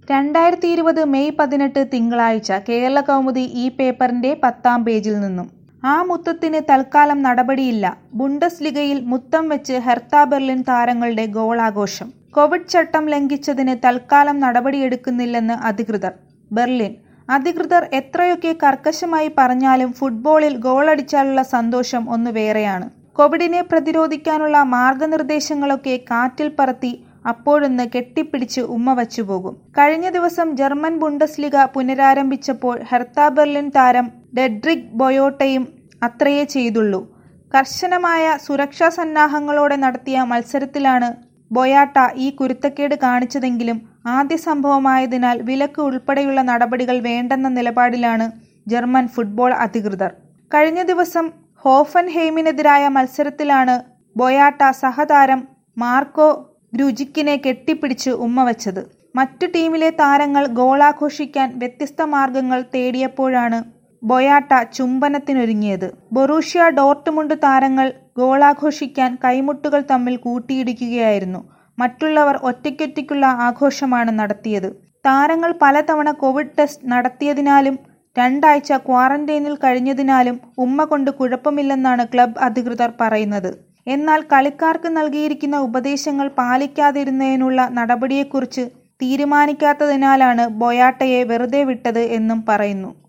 രണ്ടായിരത്തി ഇരുപത് മെയ് പതിനെട്ട് തിങ്കളാഴ്ച കേരളകൗമുദി ഈ പേപ്പറിന്റെ പത്താം പേജിൽ നിന്നും ആ മുത്തത്തിന് തൽക്കാലം നടപടിയില്ല ബുണ്ടസ് ലിഗയിൽ മുത്തം വെച്ച് ഹെർത്ത ബെർലിൻ താരങ്ങളുടെ ഗോളാഘോഷം കോവിഡ് ചട്ടം ലംഘിച്ചതിന് തൽക്കാലം നടപടിയെടുക്കുന്നില്ലെന്ന് അധികൃതർ ബെർലിൻ അധികൃതർ എത്രയൊക്കെ കർക്കശമായി പറഞ്ഞാലും ഫുട്ബോളിൽ ഗോളടിച്ചാലുള്ള സന്തോഷം ഒന്ന് വേറെയാണ് കോവിഡിനെ പ്രതിരോധിക്കാനുള്ള മാർഗനിർദ്ദേശങ്ങളൊക്കെ കാറ്റിൽ പറത്തി അപ്പോഴൊന്ന് കെട്ടിപ്പിടിച്ച് ഉമ്മ വച്ചുപോകും കഴിഞ്ഞ ദിവസം ജർമ്മൻ ബുണ്ടസ് ലിഗ പുനരാരംഭിച്ചപ്പോൾ ഹെർത്ത ബെർലിൻ താരം ഡെഡ്രിക് ബൊയോട്ടയും അത്രയേ ചെയ്തുള്ളൂ കർശനമായ സുരക്ഷാ സന്നാഹങ്ങളോടെ നടത്തിയ മത്സരത്തിലാണ് ബൊയാട്ട ഈ കുരുത്തക്കേട് കാണിച്ചതെങ്കിലും ആദ്യ സംഭവമായതിനാൽ വിലക്ക് ഉൾപ്പെടെയുള്ള നടപടികൾ വേണ്ടെന്ന നിലപാടിലാണ് ജർമ്മൻ ഫുട്ബോൾ അധികൃതർ കഴിഞ്ഞ ദിവസം ഹോഫൻഹെയ്മിനെതിരായ മത്സരത്തിലാണ് ബൊയാട്ട സഹതാരം മാർക്കോ ഗ്രുജിക്കിനെ കെട്ടിപ്പിടിച്ച് ഉമ്മ വച്ചത് മറ്റു ടീമിലെ താരങ്ങൾ ഗോളാഘോഷിക്കാൻ വ്യത്യസ്ത മാർഗങ്ങൾ തേടിയപ്പോഴാണ് ബൊയാട്ട ചുംബനത്തിനൊരുങ്ങിയത് ബൊറൂഷ്യ ഡോർട്ട്മുണ്ട് താരങ്ങൾ ഗോളാഘോഷിക്കാൻ കൈമുട്ടുകൾ തമ്മിൽ കൂട്ടിയിടിക്കുകയായിരുന്നു മറ്റുള്ളവർ ഒറ്റയ്ക്കൊറ്റയ്ക്കുള്ള ആഘോഷമാണ് നടത്തിയത് താരങ്ങൾ പലതവണ കോവിഡ് ടെസ്റ്റ് നടത്തിയതിനാലും രണ്ടാഴ്ച ക്വാറന്റൈനിൽ കഴിഞ്ഞതിനാലും ഉമ്മ കൊണ്ട് കുഴപ്പമില്ലെന്നാണ് ക്ലബ് അധികൃതർ പറയുന്നത് എന്നാൽ കളിക്കാർക്ക് നൽകിയിരിക്കുന്ന ഉപദേശങ്ങൾ പാലിക്കാതിരുന്നതിനുള്ള നടപടിയെക്കുറിച്ച് തീരുമാനിക്കാത്തതിനാലാണ് ബൊയാട്ടയെ വെറുതെ വിട്ടത് എന്നും പറയുന്നു